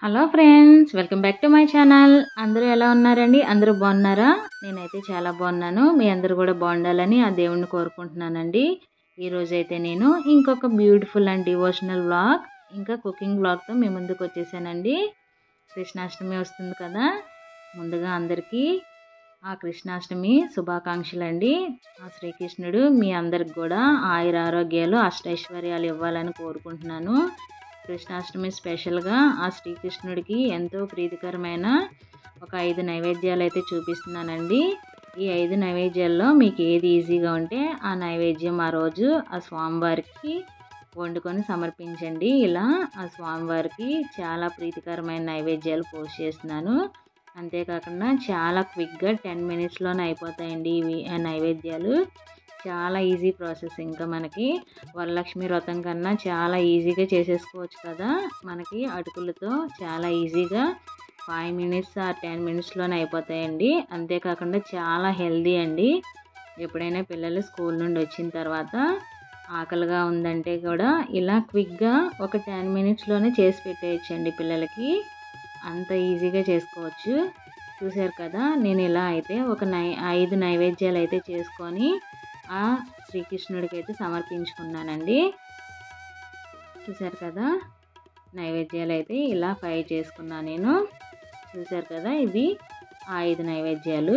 hello friends welcome back to my channel అందరూ ఎలా ఉన్నారండి అందరూ బాగున్నారా నేనైతే చాలా బాగున్నాను మీ అందరూ కూడా బాగుండాలని ఆ దేవుణ్ణి కోరుకుంటున్నానండి ఈరోజు అయితే నేను ఇంకొక బ్యూటిఫుల్ అండ్ డివోషనల్ వ్లాగ్ ఇంకా కుకింగ్ వ్లాగ్తో మీ ముందుకు వచ్చేసానండి కృష్ణాష్టమి వస్తుంది కదా ముందుగా అందరికీ ఆ కృష్ణాష్టమి శుభాకాంక్షలు అండి ఆ శ్రీకృష్ణుడు మీ అందరికి కూడా ఆయుర ఆరోగ్యాలు అష్టైశ్వర్యాలు ఇవ్వాలని కోరుకుంటున్నాను కృష్ణాష్టమి స్పెషల్గా ఆ శ్రీకృష్ణుడికి ఎంతో ప్రీతికరమైన ఒక ఐదు నైవేద్యాలు అయితే చూపిస్తున్నానండి ఈ ఐదు నైవేద్యాల్లో మీకు ఏది ఈజీగా ఉంటే ఆ నైవేద్యం ఆ రోజు ఆ స్వామివారికి వండుకొని సమర్పించండి ఇలా ఆ స్వామివారికి చాలా ప్రీతికరమైన నైవేద్యాలు పోస్ట్ చేస్తున్నాను అంతేకాకుండా చాలా క్విక్గా టెన్ మినిట్స్లోనే అయిపోతాయండి ఇవి ఆ నైవేద్యాలు చాలా ఈజీ ప్రాసెస్ ఇంకా మనకి వరలక్ష్మి వ్రతం కన్నా చాలా ఈజీగా చేసేసుకోవచ్చు కదా మనకి అటుకులతో చాలా ఈజీగా ఫైవ్ మినిట్స్ ఆ టెన్ మినిట్స్లోనే అయిపోతాయండి అంతేకాకుండా చాలా హెల్దీ అండి ఎప్పుడైనా పిల్లలు స్కూల్ నుండి వచ్చిన తర్వాత ఆకలిగా ఉందంటే కూడా ఇలా క్విక్గా ఒక టెన్ మినిట్స్లోనే చేసి పెట్టేయచ్చండి పిల్లలకి అంత ఈజీగా చేసుకోవచ్చు చూసారు కదా నేను ఇలా అయితే ఒక నై ఐదు నైవేద్యాలు అయితే చేసుకొని ఆ శ్రీకృష్ణుడికి అయితే సమర్పించుకున్నానండి చూసారు కదా నైవేద్యాలు అయితే ఇలా ఫ్రై చేసుకున్నాను నేను చూసారు కదా ఇది ఐదు నైవేద్యాలు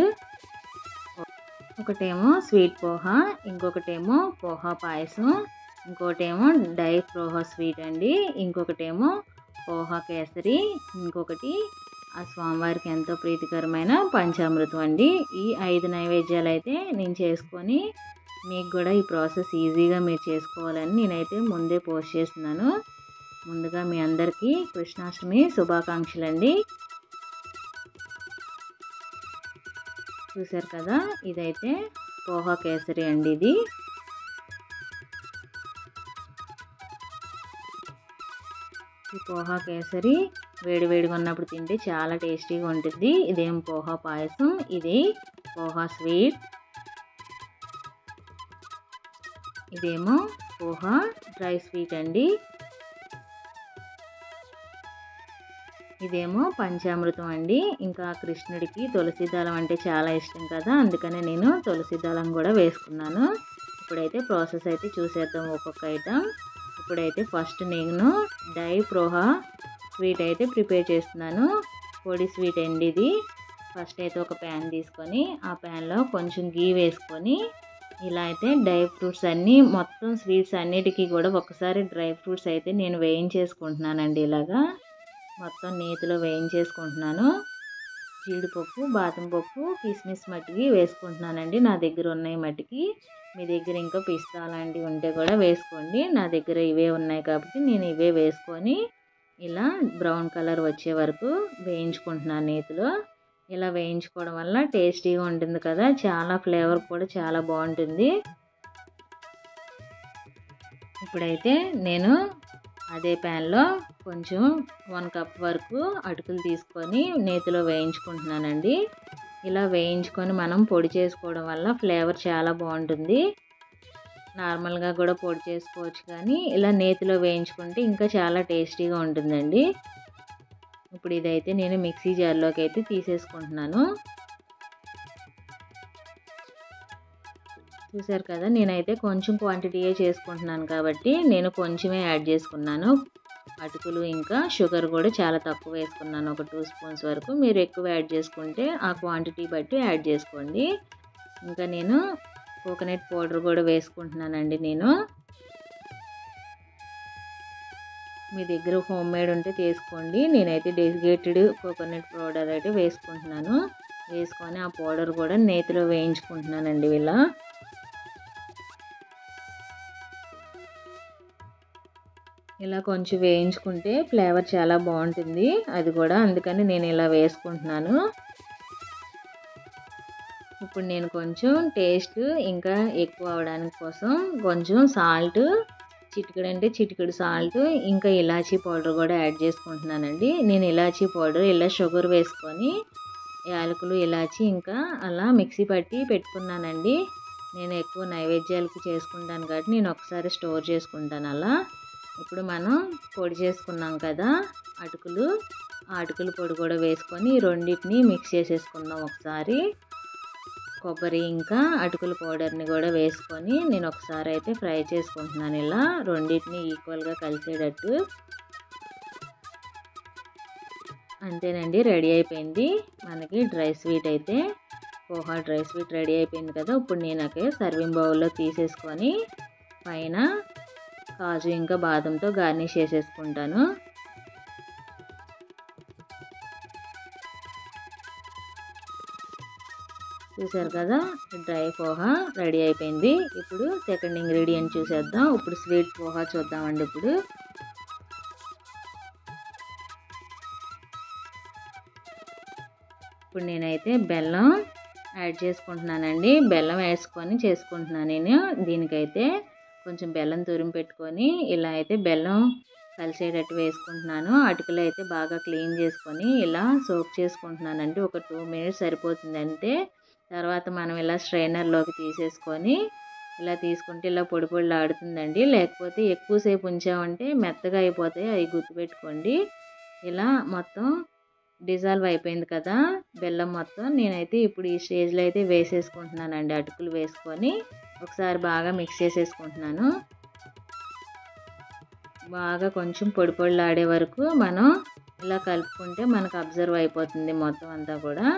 ఒకటేమో స్వీట్ పోహా ఇంకొకటేమో పోహా పాయసం ఇంకోటేమో డై పోహా స్వీట్ అండి ఇంకొకటేమో పోహా కేసరి ఇంకొకటి ఆ స్వామివారికి ఎంతో ప్రీతికరమైన పంచామృతం అండి ఈ ఐదు నైవేద్యాలు అయితే నేను చేసుకొని మీకు కూడా ఈ ప్రాసెస్ ఈజీగా మీరు చేసుకోవాలని నేనైతే ముందే పోస్ట్ చేస్తున్నాను ముందుగా మీ అందరికీ కృష్ణాష్టమి శుభాకాంక్షలు అండి చూసారు కదా ఇదైతే పోహా కేసరి అండి ఇది ఈ పోహా కేసరి వేడి వేడిగా ఉన్నప్పుడు తింటే చాలా టేస్టీగా ఉంటుంది ఇదేం పోహా పాయసం ఇది పోహా స్వీట్ ఇదేమో పోహా డ్రై స్వీట్ అండి ఇదేమో పంచామృతం అండి ఇంకా కృష్ణుడికి తులసి దళం అంటే చాలా ఇష్టం కదా అందుకనే నేను తులసి దళం కూడా వేసుకున్నాను ఇప్పుడైతే ప్రాసెస్ అయితే చూసేద్దాం ఒక్కొక్క ఐటమ్ ఇప్పుడైతే ఫస్ట్ నేను డై ప్రోహా స్వీట్ అయితే ప్రిపేర్ చేస్తున్నాను పొడి స్వీట్ అండి ఇది ఫస్ట్ అయితే ఒక ప్యాన్ తీసుకొని ఆ ప్యాన్లో కొంచెం గీ వేసుకొని ఇలా అయితే డ్రై ఫ్రూట్స్ అన్నీ మొత్తం స్వీట్స్ అన్నిటికీ కూడా ఒకసారి డ్రై ఫ్రూట్స్ అయితే నేను వేయించేసుకుంటున్నానండి ఇలాగా మొత్తం నేతిలో వేయించేసుకుంటున్నాను జీడిపప్పు బాదం పప్పు కిస్మిస్ మట్టికి వేసుకుంటున్నానండి నా దగ్గర ఉన్నాయి మట్టికి మీ దగ్గర ఇంకా పిస్తా అలాంటివి ఉంటే కూడా వేసుకోండి నా దగ్గర ఇవే ఉన్నాయి కాబట్టి నేను ఇవే వేసుకొని ఇలా బ్రౌన్ కలర్ వచ్చే వరకు వేయించుకుంటున్నాను నేతిలో ఇలా వేయించుకోవడం వల్ల టేస్టీగా ఉంటుంది కదా చాలా ఫ్లేవర్ కూడా చాలా బాగుంటుంది ఇప్పుడైతే నేను అదే ప్యాన్లో కొంచెం వన్ కప్ వరకు అటుకులు తీసుకొని నేతిలో వేయించుకుంటున్నానండి ఇలా వేయించుకొని మనం పొడి చేసుకోవడం వల్ల ఫ్లేవర్ చాలా బాగుంటుంది నార్మల్గా కూడా పొడి చేసుకోవచ్చు కానీ ఇలా నేతిలో వేయించుకుంటే ఇంకా చాలా టేస్టీగా ఉంటుందండి ఇప్పుడు ఇదైతే నేను మిక్సీ జార్లోకి అయితే తీసేసుకుంటున్నాను చూసారు కదా నేనైతే కొంచెం క్వాంటిటీయే చేసుకుంటున్నాను కాబట్టి నేను కొంచెమే యాడ్ చేసుకున్నాను అటుకులు ఇంకా షుగర్ కూడా చాలా తక్కువ వేసుకున్నాను ఒక టూ స్పూన్స్ వరకు మీరు ఎక్కువ యాడ్ చేసుకుంటే ఆ క్వాంటిటీ బట్టి యాడ్ చేసుకోండి ఇంకా నేను కోకోనట్ పౌడర్ కూడా వేసుకుంటున్నానండి నేను మీ దగ్గర హోమ్ మేడ్ ఉంటే తీసుకోండి నేనైతే డెసిగేటెడ్ కోకోనట్ పౌడర్ అయితే వేసుకుంటున్నాను వేసుకొని ఆ పౌడర్ కూడా నేతిలో వేయించుకుంటున్నానండి ఇలా ఇలా కొంచెం వేయించుకుంటే ఫ్లేవర్ చాలా బాగుంటుంది అది కూడా అందుకని నేను ఇలా వేసుకుంటున్నాను ఇప్పుడు నేను కొంచెం టేస్ట్ ఇంకా ఎక్కువ అవడానికి కోసం కొంచెం సాల్ట్ చిటికెడు అంటే చిటికెడు సాల్ట్ ఇంకా ఇలాచీ పౌడర్ కూడా యాడ్ చేసుకుంటున్నానండి నేను ఇలాచీ పౌడర్ ఇలా షుగర్ వేసుకొని యాలకులు ఇలాచి ఇంకా అలా మిక్సీ పట్టి పెట్టుకున్నానండి నేను ఎక్కువ నైవేద్యాలకు చేసుకుంటాను కాబట్టి నేను ఒకసారి స్టోర్ చేసుకుంటాను అలా ఇప్పుడు మనం పొడి చేసుకున్నాం కదా అటుకులు అటుకుల పొడి కూడా వేసుకొని ఈ రెండింటిని మిక్స్ చేసేసుకుందాం ఒకసారి కొబ్బరి ఇంకా అటుకుల పౌడర్ని కూడా వేసుకొని నేను ఒకసారి అయితే ఫ్రై చేసుకుంటున్నాను ఇలా రెండింటిని ఈక్వల్గా కలిసేటట్టు అంతేనండి రెడీ అయిపోయింది మనకి డ్రై స్వీట్ అయితే పోహా డ్రై స్వీట్ రెడీ అయిపోయింది కదా ఇప్పుడు నేనకే సర్వింగ్ బౌల్లో తీసేసుకొని పైన కాజు ఇంకా బాదంతో గార్నిష్ చేసేసుకుంటాను చూసారు కదా డ్రై పోహా రెడీ అయిపోయింది ఇప్పుడు సెకండ్ ఇంగ్రీడియంట్ చూసేద్దాం ఇప్పుడు స్వీట్ పోహా చూద్దామండి ఇప్పుడు ఇప్పుడు నేనైతే బెల్లం యాడ్ చేసుకుంటున్నానండి బెల్లం వేసుకొని చేసుకుంటున్నాను నేను దీనికైతే కొంచెం బెల్లం తురిమి పెట్టుకొని ఇలా అయితే బెల్లం కలిసేటట్టు వేసుకుంటున్నాను అటుకులు అయితే బాగా క్లీన్ చేసుకొని ఇలా సోక్ చేసుకుంటున్నానండి ఒక టూ మినిట్స్ సరిపోతుంది అంటే తర్వాత మనం ఇలా స్ట్రైనర్లోకి తీసేసుకొని ఇలా తీసుకుంటే ఇలా పొడి పొడిలు ఆడుతుందండి లేకపోతే ఎక్కువసేపు ఉంచామంటే మెత్తగా అయిపోతాయి అవి గుర్తుపెట్టుకోండి ఇలా మొత్తం డిజాల్వ్ అయిపోయింది కదా బెల్లం మొత్తం నేనైతే ఇప్పుడు ఈ స్టేజ్లో అయితే వేసేసుకుంటున్నానండి అటుకులు వేసుకొని ఒకసారి బాగా మిక్స్ చేసేసుకుంటున్నాను బాగా కొంచెం పొడి పొడిలాడే వరకు మనం ఇలా కలుపుకుంటే మనకు అబ్జర్వ్ అయిపోతుంది మొత్తం అంతా కూడా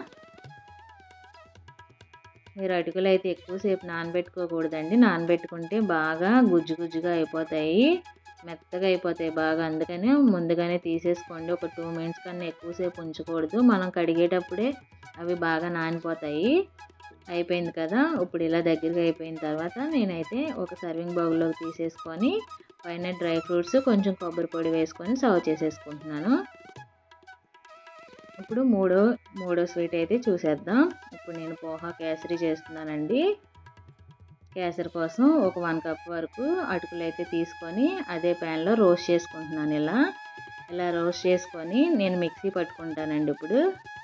మీరు అటుకులు అయితే ఎక్కువసేపు నానబెట్టుకోకూడదండి నానబెట్టుకుంటే బాగా గుజ్జు గుజ్జుగా అయిపోతాయి మెత్తగా అయిపోతాయి బాగా అందుకని ముందుగానే తీసేసుకోండి ఒక టూ మినిట్స్ కన్నా ఎక్కువసేపు ఉంచకూడదు మనం కడిగేటప్పుడే అవి బాగా నానిపోతాయి అయిపోయింది కదా ఇప్పుడు ఇలా దగ్గరగా అయిపోయిన తర్వాత నేనైతే ఒక సర్వింగ్ బౌల్లోకి తీసేసుకొని పైన డ్రై ఫ్రూట్స్ కొంచెం కొబ్బరి పొడి వేసుకొని సర్వ్ చేసేసుకుంటున్నాను ఇప్పుడు మూడో మూడో స్వీట్ అయితే చూసేద్దాం ఇప్పుడు నేను పోహా కేసరి చేస్తున్నానండి కేసరి కోసం ఒక వన్ కప్ వరకు అటుకులు అయితే తీసుకొని అదే ప్యాన్లో రోస్ట్ చేసుకుంటున్నాను ఇలా ఇలా రోస్ట్ చేసుకొని నేను మిక్సీ పట్టుకుంటానండి ఇప్పుడు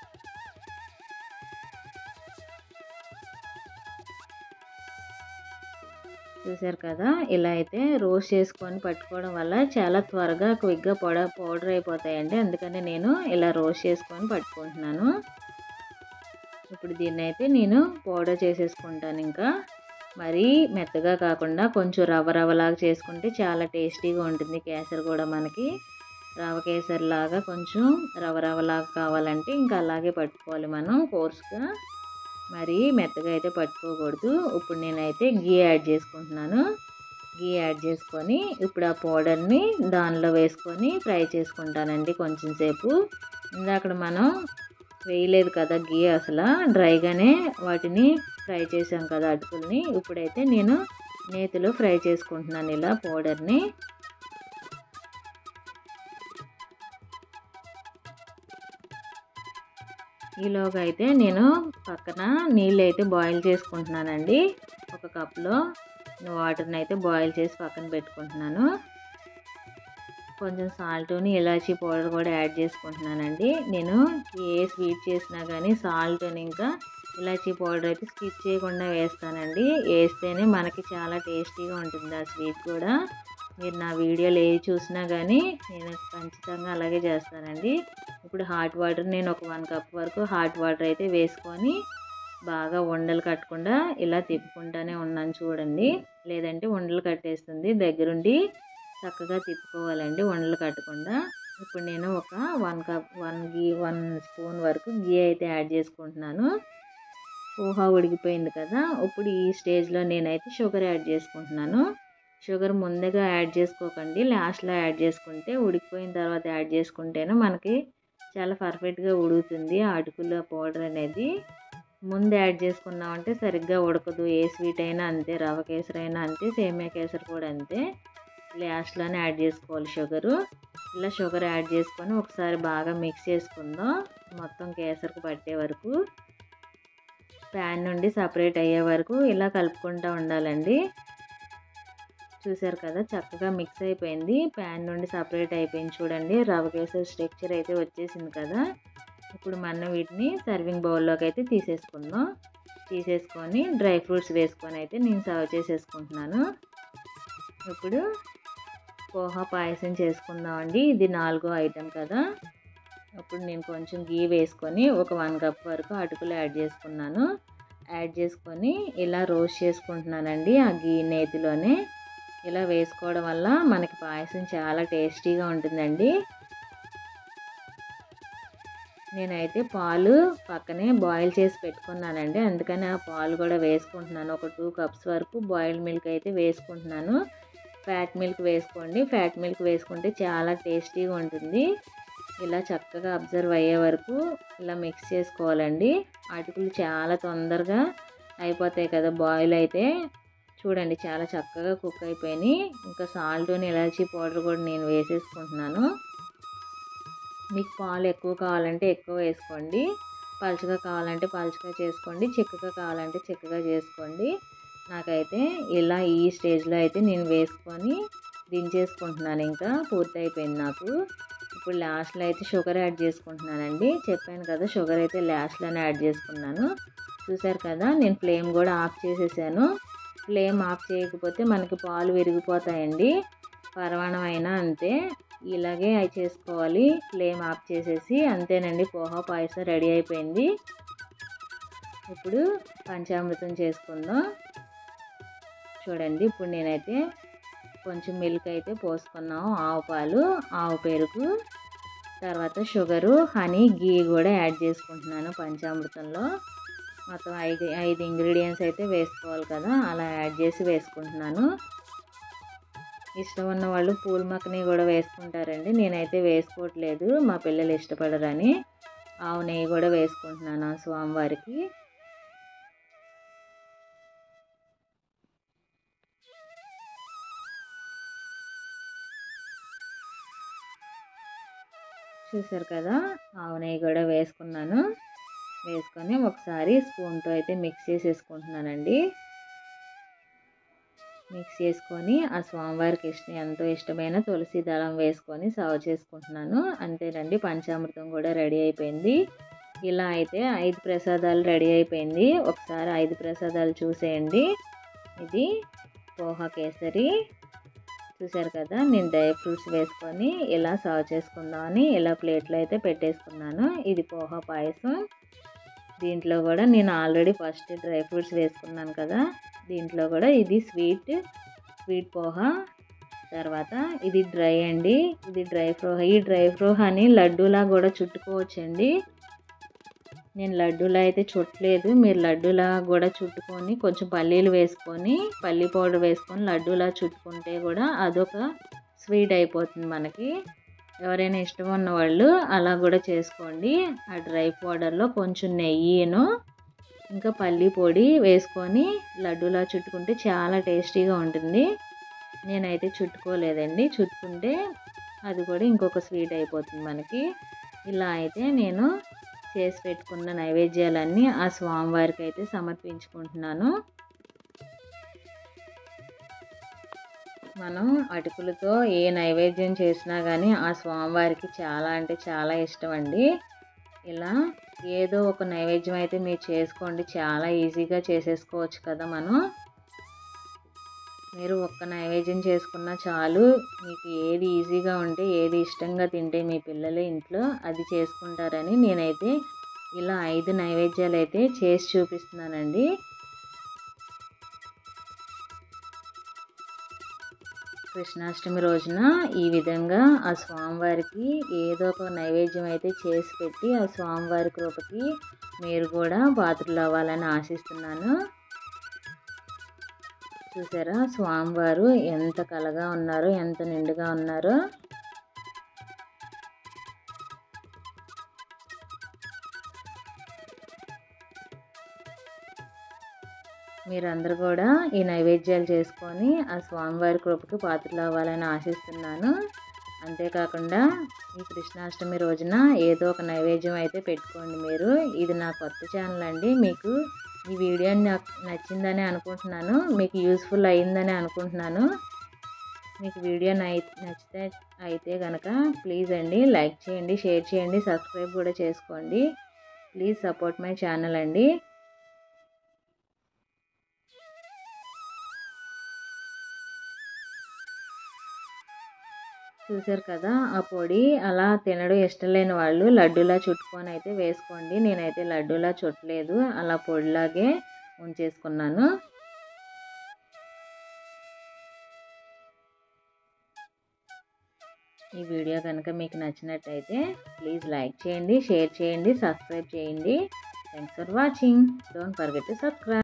చూసారు కదా ఇలా అయితే రోస్ట్ చేసుకొని పట్టుకోవడం వల్ల చాలా త్వరగా క్విక్గా పొడ పౌడర్ అయిపోతాయండి అందుకని నేను ఇలా రోస్ట్ చేసుకొని పట్టుకుంటున్నాను ఇప్పుడు దీన్ని అయితే నేను పౌడర్ చేసేసుకుంటాను ఇంకా మరీ మెత్తగా కాకుండా కొంచెం రవ్వ రవ్వలాగా చేసుకుంటే చాలా టేస్టీగా ఉంటుంది కేసరి కూడా మనకి రవ్వ కేసరి లాగా కొంచెం రవ్వ రవ్వలాగా కావాలంటే ఇంకా అలాగే పట్టుకోవాలి మనం కోర్స్గా మరి మెత్తగా అయితే పట్టుకోకూడదు ఇప్పుడు నేనైతే గీ యాడ్ చేసుకుంటున్నాను గీ యాడ్ చేసుకొని ఇప్పుడు ఆ పౌడర్ని దానిలో వేసుకొని ఫ్రై చేసుకుంటానండి కొంచెం సేపు ఇందాక మనం వేయలేదు కదా గీ అసలు డ్రైగానే వాటిని ఫ్రై చేసాం కదా అటుకుల్ని ఇప్పుడైతే నేను నేతిలో ఫ్రై చేసుకుంటున్నాను ఇలా పౌడర్ని ఈలోగా అయితే నేను పక్కన నీళ్ళు అయితే బాయిల్ చేసుకుంటున్నానండి ఒక కప్లో వాటర్ని అయితే బాయిల్ చేసి పక్కన పెట్టుకుంటున్నాను కొంచెం సాల్ట్ని ఇలాచీ పౌడర్ కూడా యాడ్ చేసుకుంటున్నానండి నేను ఏ స్వీట్ చేసినా కానీ సాల్ట్ని ఇంకా ఇలాచీ పౌడర్ అయితే స్కిప్ చేయకుండా వేస్తానండి వేస్తేనే మనకి చాలా టేస్టీగా ఉంటుంది ఆ స్వీట్ కూడా మీరు నా వీడియోలు ఏవి చూసినా కానీ నేను ఖచ్చితంగా అలాగే చేస్తానండి ఇప్పుడు హాట్ వాటర్ నేను ఒక వన్ కప్ వరకు హాట్ వాటర్ అయితే వేసుకొని బాగా ఉండలు కట్టకుండా ఇలా తిప్పుకుంటానే ఉన్నాను చూడండి లేదంటే ఉండలు కట్టేస్తుంది దగ్గరుండి చక్కగా తిప్పుకోవాలండి ఉండలు కట్టకుండా ఇప్పుడు నేను ఒక one cup one ghee one spoon వరకు గీ అయితే యాడ్ చేసుకుంటున్నాను ఊహా ఉడికిపోయింది కదా ఇప్పుడు ఈ స్టేజ్లో నేనైతే షుగర్ యాడ్ చేసుకుంటున్నాను షుగర్ ముందుగా యాడ్ చేసుకోకండి లాస్ట్లో యాడ్ చేసుకుంటే ఉడికిపోయిన తర్వాత యాడ్ చేసుకుంటేనే మనకి చాలా పర్ఫెక్ట్గా ఉడుకుతుంది ఆ అటుకుల పౌడర్ అనేది ముందు యాడ్ చేసుకున్నామంటే సరిగ్గా ఉడకదు ఏ స్వీట్ అయినా అంతే రవ కేసరి అయినా అంతే సేమియా కేసరి కూడా అంతే లాస్ట్లోనే యాడ్ చేసుకోవాలి షుగరు ఇలా షుగర్ యాడ్ చేసుకొని ఒకసారి బాగా మిక్స్ చేసుకుందాం మొత్తం కేసరికి పట్టే వరకు ప్యాన్ నుండి సపరేట్ అయ్యే వరకు ఇలా కలుపుకుంటూ ఉండాలండి చూసారు కదా చక్కగా మిక్స్ అయిపోయింది ప్యాన్ నుండి సపరేట్ అయిపోయింది చూడండి రవ కేసరి స్ట్రక్చర్ అయితే వచ్చేసింది కదా ఇప్పుడు మనం వీటిని సర్వింగ్ బౌల్లోకి అయితే తీసేసుకుందాం తీసేసుకొని డ్రై ఫ్రూట్స్ వేసుకొని అయితే నేను సర్వ్ చేసేసుకుంటున్నాను ఇప్పుడు పోహా పాయసం చేసుకుందామండి ఇది నాలుగో ఐటెం కదా అప్పుడు నేను కొంచెం గీ వేసుకొని ఒక వన్ కప్ వరకు అటుకులు యాడ్ చేసుకున్నాను యాడ్ చేసుకొని ఇలా రోస్ట్ చేసుకుంటున్నానండి ఆ గీ నేతిలోనే ఇలా వేసుకోవడం వల్ల మనకి పాయసం చాలా టేస్టీగా ఉంటుందండి నేనైతే పాలు పక్కనే బాయిల్ చేసి పెట్టుకున్నానండి అందుకని ఆ పాలు కూడా వేసుకుంటున్నాను ఒక టూ కప్స్ వరకు బాయిల్డ్ మిల్క్ అయితే వేసుకుంటున్నాను ఫ్యాట్ మిల్క్ వేసుకోండి ఫ్యాట్ మిల్క్ వేసుకుంటే చాలా టేస్టీగా ఉంటుంది ఇలా చక్కగా అబ్జర్వ్ అయ్యే వరకు ఇలా మిక్స్ చేసుకోవాలండి అటుకులు చాలా తొందరగా అయిపోతాయి కదా బాయిల్ అయితే చూడండి చాలా చక్కగా కుక్ అయిపోయినాయి ఇంకా సాల్ట్ ఇలాచీ పౌడర్ కూడా నేను వేసేసుకుంటున్నాను మీకు పాలు ఎక్కువ కావాలంటే ఎక్కువ వేసుకోండి పలుచగా కావాలంటే పలుచగా చేసుకోండి చిక్కగా కావాలంటే చిక్కగా చేసుకోండి నాకైతే ఇలా ఈ స్టేజ్లో అయితే నేను వేసుకొని దించేసుకుంటున్నాను ఇంకా పూర్తి అయిపోయింది నాకు ఇప్పుడు లాస్ట్లో అయితే షుగర్ యాడ్ చేసుకుంటున్నానండి చెప్పాను కదా షుగర్ అయితే లాస్ట్లోనే యాడ్ చేసుకున్నాను చూసారు కదా నేను ఫ్లేమ్ కూడా ఆఫ్ చేసేసాను ఫ్లేమ్ ఆఫ్ చేయకపోతే మనకి పాలు విరిగిపోతాయండి పరవాణం అయినా అంతే ఇలాగే అవి చేసుకోవాలి ఫ్లేమ్ ఆఫ్ చేసేసి అంతేనండి పోహా పాయసం రెడీ అయిపోయింది ఇప్పుడు పంచామృతం చేసుకుందాం చూడండి ఇప్పుడు నేనైతే కొంచెం మిల్క్ అయితే పోసుకున్నాము ఆవు పాలు ఆవు పెరుగు తర్వాత షుగరు హనీ గీ కూడా యాడ్ చేసుకుంటున్నాను పంచామృతంలో మొత్తం ఐదు ఐదు ఇంగ్రీడియంట్స్ అయితే వేసుకోవాలి కదా అలా యాడ్ చేసి వేసుకుంటున్నాను ఇష్టం ఉన్న వాళ్ళు పూల మక్కని కూడా వేసుకుంటారండి నేనైతే వేసుకోవట్లేదు మా పిల్లలు ఇష్టపడరని ఆవు నెయ్యి కూడా వేసుకుంటున్నాను ఆ స్వామివారికి చూసారు కదా ఆవు నెయ్యి కూడా వేసుకున్నాను వేసుకొని ఒకసారి స్పూన్తో అయితే మిక్స్ చేసేసుకుంటున్నానండి మిక్స్ చేసుకొని ఆ స్వామివారికి ఇష్టం ఎంతో ఇష్టమైన తులసి దళం వేసుకొని సర్వ్ చేసుకుంటున్నాను అంతేనండి పంచామృతం కూడా రెడీ అయిపోయింది ఇలా అయితే ఐదు ప్రసాదాలు రెడీ అయిపోయింది ఒకసారి ఐదు ప్రసాదాలు చూసేయండి ఇది పోహా కేసరి చూసారు కదా నేను డ్రై ఫ్రూట్స్ వేసుకొని ఇలా సర్వ్ చేసుకుందామని ఇలా ప్లేట్లో అయితే పెట్టేసుకున్నాను ఇది పోహా పాయసం దీంట్లో కూడా నేను ఆల్రెడీ ఫస్ట్ డ్రై ఫ్రూట్స్ వేసుకున్నాను కదా దీంట్లో కూడా ఇది స్వీట్ స్వీట్ పోహా తర్వాత ఇది డ్రై అండి ఇది డ్రై ఫ్రోహ ఈ డ్రై ఫ్రోహాని లడ్డూలా కూడా చుట్టుకోవచ్చండి నేను లడ్డూలా అయితే చుట్టలేదు మీరు లడ్డూలా కూడా చుట్టుకొని కొంచెం పల్లీలు వేసుకొని పల్లీ పౌడర్ వేసుకొని లడ్డూలా చుట్టుకుంటే కూడా అదొక స్వీట్ అయిపోతుంది మనకి ఎవరైనా ఇష్టం ఉన్న వాళ్ళు అలా కూడా చేసుకోండి ఆ డ్రై పౌడర్లో కొంచెం నెయ్యిను ఇంకా పల్లి పొడి వేసుకొని లడ్డూలా చుట్టుకుంటే చాలా టేస్టీగా ఉంటుంది నేనైతే చుట్టుకోలేదండి చుట్టుకుంటే అది కూడా ఇంకొక స్వీట్ అయిపోతుంది మనకి ఇలా అయితే నేను చేసి పెట్టుకున్న నైవేద్యాలన్నీ ఆ స్వామివారికి అయితే సమర్పించుకుంటున్నాను మనం అటుకులతో ఏ నైవేద్యం చేసినా కానీ ఆ స్వామివారికి చాలా అంటే చాలా ఇష్టం అండి ఇలా ఏదో ఒక నైవేద్యం అయితే మీరు చేసుకోండి చాలా ఈజీగా చేసేసుకోవచ్చు కదా మనం మీరు ఒక్క నైవేద్యం చేసుకున్నా చాలు మీకు ఏది ఈజీగా ఉంటే ఏది ఇష్టంగా తింటే మీ పిల్లలు ఇంట్లో అది చేసుకుంటారని నేనైతే ఇలా ఐదు నైవేద్యాలు అయితే చేసి చూపిస్తున్నానండి కృష్ణాష్టమి రోజున ఈ విధంగా ఆ స్వామివారికి ఏదో ఒక నైవేద్యం అయితే చేసి పెట్టి ఆ స్వామివారి కృపకి మీరు కూడా పాత్రలు అవ్వాలని ఆశిస్తున్నాను చూసారా స్వామివారు ఎంత కలగా ఉన్నారో ఎంత నిండుగా ఉన్నారో మీరందరూ కూడా ఈ నైవేద్యాలు చేసుకొని ఆ స్వామివారి కృపకి పాత్రలు అవ్వాలని ఆశిస్తున్నాను అంతేకాకుండా ఈ కృష్ణాష్టమి రోజున ఏదో ఒక నైవేద్యం అయితే పెట్టుకోండి మీరు ఇది నా కొత్త ఛానల్ అండి మీకు ఈ వీడియో నాకు నచ్చిందని అనుకుంటున్నాను మీకు యూస్ఫుల్ అయిందని అనుకుంటున్నాను మీకు వీడియో నై నచ్చితే అయితే కనుక ప్లీజ్ అండి లైక్ చేయండి షేర్ చేయండి సబ్స్క్రైబ్ కూడా చేసుకోండి ప్లీజ్ సపోర్ట్ మై ఛానల్ అండి చూసారు కదా ఆ పొడి అలా తినడం ఇష్టం లేని వాళ్ళు లడ్డూలా చుట్టుకొని అయితే వేసుకోండి నేనైతే లడ్డూలా చుట్టలేదు అలా పొడిలాగే ఉంచేసుకున్నాను ఈ వీడియో కనుక మీకు నచ్చినట్టయితే ప్లీజ్ లైక్ చేయండి షేర్ చేయండి సబ్స్క్రైబ్ చేయండి thanks for watching don't forget to subscribe